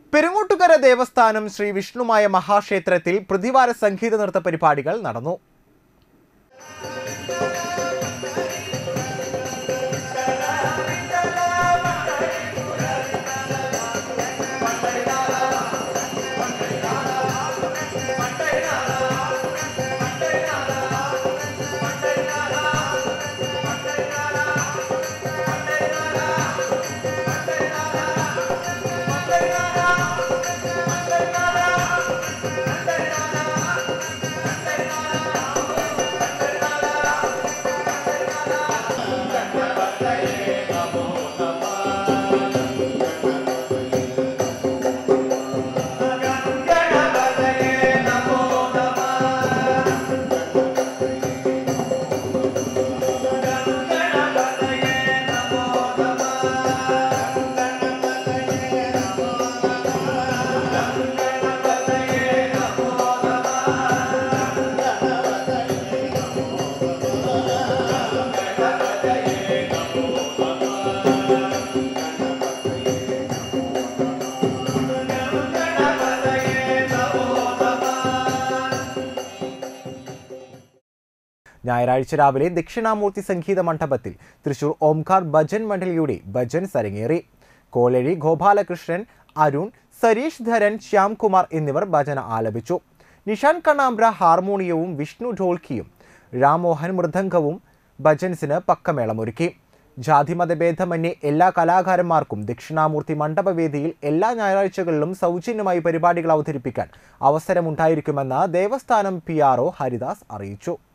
പെരുങ്ങോട്ടുകര ദേവസ്ഥാനം ശ്രീ വിഷ്ണുമായ മഹാക്ഷേത്രത്തിൽ പ്രതിവാര സംഗീത നൃത്ത പരിപാടികൾ നടന്നു ഞായറാഴ്ച രാവിലെ ദക്ഷിണാമൂർത്തി സംഗീത മണ്ഡപത്തിൽ തൃശൂർ ഓംകാർ ഭജൻ മണ്ഡലിയുടെ ഭജൻ സരങ്ങേറി കോലഴി ഗോപാലകൃഷ്ണൻ അരുൺ സരീഷ് ധരൻ ശ്യാംകുമാർ എന്നിവർ ഭജന ആലപിച്ചു നിഷാൻ കണ്ണാമ്പ്ര ഹാർമോണിയവും വിഷ്ണു ഢോൽക്കിയും രാമോഹൻ മൃദംഗവും ഭജൻസിന് പക്കമേളമൊരുക്കി ജാതിമതഭേദമന്യേ എല്ലാ കലാകാരന്മാർക്കും ദക്ഷിണാമൂർത്തി മണ്ഡപവേദിയിൽ എല്ലാ ഞായറാഴ്ചകളിലും സൗജന്യമായി പരിപാടികൾ അവതരിപ്പിക്കാൻ അവസരമുണ്ടായിരിക്കുമെന്ന് ദേവസ്ഥാനം പി ആർ ഹരിദാസ് അറിയിച്ചു